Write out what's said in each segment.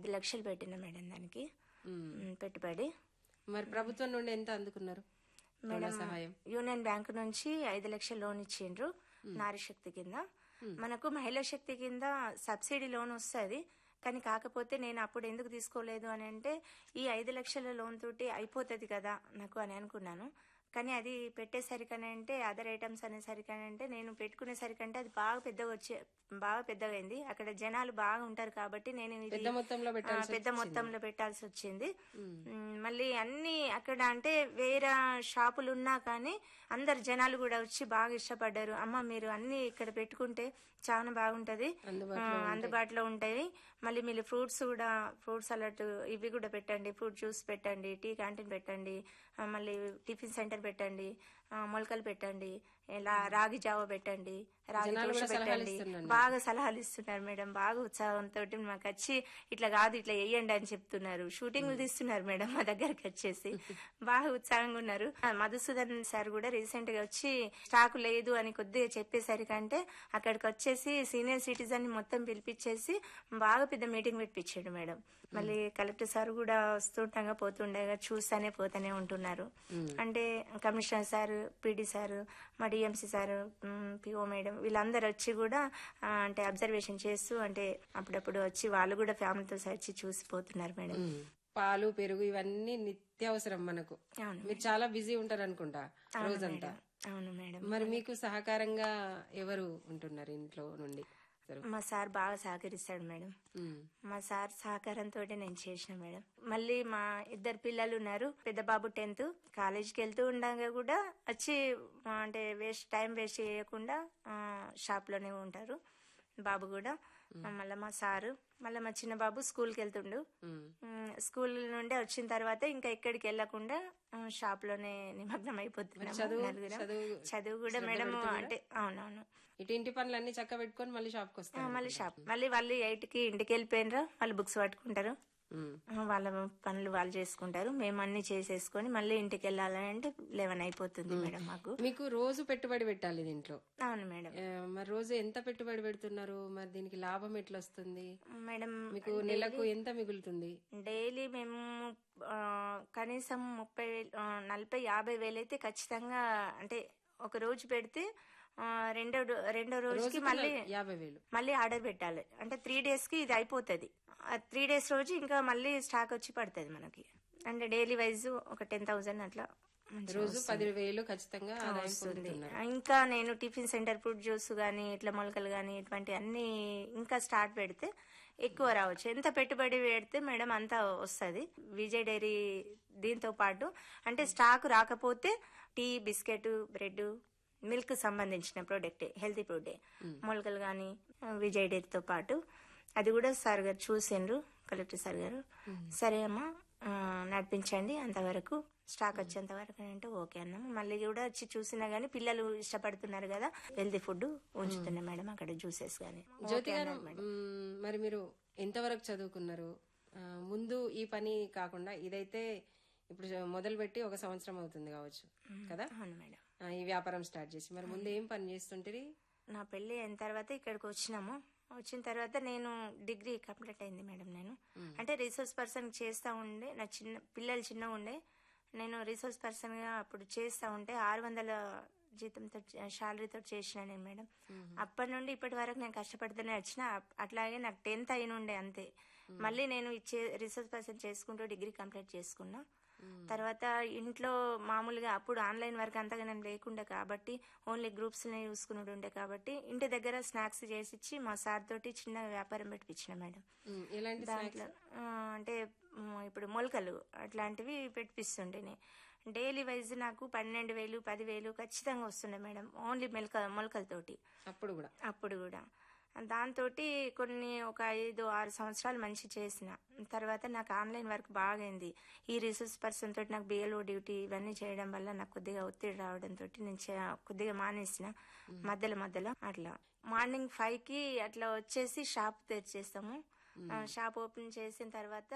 ఐదు లక్షలు పెట్టిన మేడం దానికి ఉమ్. ఉమ్, పెట్టుబడి మరి ప్రభుత్వం నుండి ఎంత అందుకున్నారు రుణ సహాయం యూనియన్ బ్యాంక్ నుంచి ఐదు లక్షల లోన్ ఇచ్చిండ్రు నారీ శక్తి కింద మనకు మహిళా శక్తి కింద సబ్సిడీ లోన్ వస్తుంది కానీ కాకపోతే నేను అప్పుడు ఎందుకు తీసుకోలేదు అని అంటే ఈ ఐదు లక్షల లోన్ తోటి అయిపోతుంది కదా నాకు అని అనుకున్నాను కానీ అది పెట్టేసరికనంటే అదర్ ఐటమ్స్ అనేసరికనంటే నేను పెట్టుకునేసరికంటే అది బాగా పెద్దగా వచ్చే బాగా పెద్దగా అయింది అక్కడ జనాలు బాగా ఉంటారు కాబట్టి నేను ఇది పెద్ద మొత్తంలో ఆ, పెట్టాల్సి పెద్ద మొత్తంలో పెట్టాల్సి వచ్చింది మ్, మళ్ళీ అన్ని అక్కడ అంటే వేరే షాపులు ఉన్నా కానీ అందరు జనాలు కూడా వచ్చి బాగా ఇష్టపడ్డారు అమ్మ మీరు అన్ని ఇక్కడ పెట్టుకుంటే చాలా బాగుంటది ఆ, అందుబాటులో ఉంటాయి మళ్ళీ మీరు ఫ్రూట్స్ కూడా ఫ్రూట్స్ సలాడ్ ఇవి కూడా పెట్టండి ఫ్రూట్ జ్యూస్ పెట్టండి టీ క్యాంటీన్ పెట్టండి ఆ, మళ్ళీ టిఫిన్ సెంటర్ పెట్టండి ఆ, మొలకలు పెట్టండి ఇలా రాగి జావ పెట్టండి రాగి జనాలు దోశ కూడా సలహాలు పెట్టండి ఇస్తున్నారు. బాగా సలహాలు ఇస్తున్నారు మేడం బాగా ఉత్సాహంతో మాకు వచ్చి ఇట్లా కాదు ఇట్లా వేయండి అని చెప్తున్నారు షూటింగ్లు తీస్తున్నారు మేడం మా దగ్గరికి వచ్చేసి బాగా ఉత్సాహంగా ఉన్నారు ఆ, మధుసూదన్ సార్ కూడా రీసెంట్ గా వచ్చి స్టాక్ లేదు అని కొద్దిగా చెప్పేసరికంటే అక్కడికి వచ్చేసి సీనియర్ సిటిజన్ ని మొత్తం పిలిపించేసి బాగా పెద్ద మీటింగ్ పెట్టించాడు మేడం మళ్ళీ కలెక్టర్ సార్ కూడా వస్తుండగా పోతుండగా చూస్తానే పోతానే ఉంటున్నారు అంటే కమిషనర్ సార్ పీడీ సార్ మా డిఎంసీ సార్ పిఓ మేడం వీళ్ళందరూ వచ్చి కూడా ఆ, అంటే అబ్జర్వేషన్ చేస్తూ అంటే అప్పుడప్పుడు వచ్చి వాళ్ళు కూడా ఫ్యామిలీతో వచ్చి చూసిపోతున్నారు మేడం ఉమ్. పాలు పెరుగు ఇవన్నీ నిత్యావసరం మనకు అవును మీరు చాలా బిజీ ఉంటారు అనుకుంటా రోజంతా అవును మేడం మరి మీకు సహకారంగా ఎవరు ఉంటున్నారు ఇంట్లో నుండి సరే. మా సార్ బాగా సహకరిస్తాడు మేడం ఉమ్. మా సార్ సహకారంతో నేను చేసిన మేడం మళ్ళీ మా ఇద్దరు పిల్లలు ఉన్నారు పెద్ద బాబు టెన్త్ కాలేజీకి వెళ్తూ ఉండగా కూడా వచ్చి ఆ, అంటే వేస్ట్ టైం వేస్ట్ చేయకుండా ఆ, షాప్లోనే ఉంటారు బాబు కూడా మళ్ళీ మా సారు మళ్ళీ మా చిన్న బాబు స్కూల్కి వెళ్తుండు ఉమ్. ఉమ్, స్కూల్ నుండి వచ్చిన తర్వాత ఇంకా ఎక్కడికి వెళ్లకుండా ఉమ్, షాప్ లోనే నిమగ్నం అయిపోతున్నాము చదువు- నలుగురం. చదువు చదువు కూడా మేడం అంటే అవునవును ఇటు ఇంటి పనులన్నీ చక్క పెట్టుకొని మళ్ళీ షాప్కి ఆ, వస్తారు మళ్ళీ షాప్ మళ్ళీ వాళ్ళు ఎయిట్ కి ఇంటికి వెళ్ళిపోయినరా వాళ్ళు బుక్స్ పట్టుకుంటారు ఉమ్. ఆ, వాళ్ళ పనులు వాళ్ళు చేసుకుంటారు మేము అన్ని చేసేసుకొని మళ్ళీ ఇంటికి వెళ్ళాలని అంటే లెవెన్ అయిపోతుంది మేడం మాకు మీకు రోజు పెట్టుబడి పెట్టాలి దీంట్లో అవును మేడం ఆ, మరి రోజు ఎంత పెట్టుబడి పెడుతున్నారు మరి దీనికి లాభం ఎట్లా వస్తుంది మేడం మీకు నెలకు ఎంత మిగులుతుంది డైలీ మేము ఆ, కనీసం ముప్పై వేలు ఆ, నలభై యాభై వేలు అయితే ఖచ్చితంగా అంటే ఒక రోజు పెడితే ఆ, రెండో రో- రెండో రోజుకి మళ్ళీ యాభై వేలు మళ్ళీ ఆర్డర్ పెట్టాలి అంటే త్రీ డేస్ కి ఇది అయిపోతుంది త్రీ డేస్ రోజు ఇంకా మళ్ళీ స్టాక్ వచ్చి పడుతుంది మనకి అంటే డైలీ వైజ్ ఒక టెన్ థౌసండ్ అట్లా మంచిగా రోజు పది వేలు ఖచ్చితంగా ఆదాయం వస్తుంది పొందుతున్నారు ఇంకా నేను టిఫిన్ సెంటర్ ఫ్రూట్ జ్యూస్ కానీ ఇట్లా మొలకలు కానీ ఇటువంటి అన్ని ఇంకా స్టార్ట్ పెడితే ఎక్కువ రావచ్చు ఎంత పెట్టుబడి పెడితే మేడం అంత వస్తుంది విజయ్ డైరీ దీంతో పాటు అంటే స్టాక్ రాకపోతే టీ బిస్కెట్ బ్రెడ్ మిల్క్ సంబంధించిన ప్రోడక్ట్ హెల్తీ ప్రోడక్ట్ మొలకలు కానీ విజయ్ డైరీతో పాటు అది కూడా సార్ గారు చూసిండ్రు కలెక్టర్ సార్ గారు సరే అమ్మా ఆ, నడిపించండి అంతవరకు స్టాక్ వచ్చేంత వరకు అంటే ఓకే అన్నాము మళ్ళీ కూడా వచ్చి చూసినా గానీ పిల్లలు ఇష్టపడుతున్నారు కదా హెల్తీ ఫుడ్ ఉంచుతున్నాయి మేడం అక్కడ జ్యూసెస్ గానీ జ్యోతి గారు మ్మ్, మరి మీరు ఎంతవరకు చదువుకున్నారు ఆ, ముందు ఈ పని కాకుండా ఇదైతే ఇప్పుడు మొదలు పెట్టి ఒక సంవత్సరం అవుతుంది కావచ్చు కదా అవును మేడం ఆ, ఈ వ్యాపారం స్టార్ట్ చేసి మరి ముందు ఏం పని చేస్తుంటారు నా పెళ్లి అయిన తర్వాత ఇక్కడికి వచ్చినాము వచ్చిన తర్వాత నేను డిగ్రీ కంప్లీట్ అయింది మేడం నేను అంటే రీసోర్స్ పర్సన్ చేస్తా ఉండే నా చిన్న పిల్లలు చిన్నగా ఉండే నేను రీసోర్స్ పర్సన్ గా అప్పుడు చేస్తా ఉంటే ఆరు వందల జీతంతో శాలరీతో చేసిన నేను మేడం అప్పటి నుండి ఇప్పటి వరకు నేను కష్టపడుతూనే వచ్చిన అప్- అట్లాగే నాకు టెన్త్ అయిన ఉండే అంతే మళ్ళీ నేను ఇచ్చే రీసోర్స్ పర్సన్ చేసుకుంటూ డిగ్రీ కంప్లీట్ చేసుకున్నా తర్వాత ఇంట్లో మామూలుగా అప్పుడు ఆన్లైన్ వర్క్ అంతగా నేను లేకుండే కాబట్టి ఓన్లీ గ్రూప్స్ చూసుకుని ఉండే కాబట్టి ఇంటి దగ్గర స్నాక్స్ చేసిచ్చి మా సార్ తోటి చిన్న వ్యాపారం పెట్టించిన మేడం మ్మ్, ఎలాంటి దాంట్లో ఆ, అంటే మ్, ఇప్పుడు మొలకలు అట్లాంటివి పెట్టిస్తుండే డైలీ వైజ్ నాకు పన్నెండు వేలు పదివేలు ఖచ్చితంగా వస్తుండే మేడం ఓన్లీ మెలక మొలకలతోటి అప్పుడు కూడా అప్పుడు కూడా దాంతో కొన్ని ఒక ఐదు ఆరు సంవత్సరాలు మంచి చేసిన తర్వాత నాకు ఆన్లైన్ వర్క్ బాగైంది ఈ రిసోర్స్ పర్సన్ తోటి నాకు బిఎల్ఓ డ్యూటీ ఇవన్నీ చేయడం వల్ల నాకు కొద్దిగా ఒత్తిడి రావడం తోటి నేను చే- కొద్దిగా మానేసిన మధ్యలో మధ్యలో అట్లా మార్నింగ్ ఫైవ్ కి అట్లా వచ్చేసి షాప్ తెరిచేస్తాము ఆ, షాప్ ఓపెన్ చేసిన తర్వాత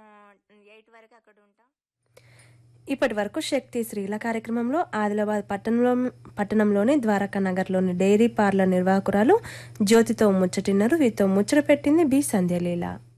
ఎయిట్ వరకు అక్కడ ఉంటాం ఇప్పటి వరకు శక్తి శ్రీల కార్యక్రమంలో ఆదిలాబాద్ పట్టణంలో పట్టణంలోని ద్వారకా నగర్లోని డైరీ పార్లర్ నిర్వాహకురాలు జ్యోతితో ముచ్చటిన్నారు వీరితో ముచ్చట పెట్టింది బి సంధ్యలీల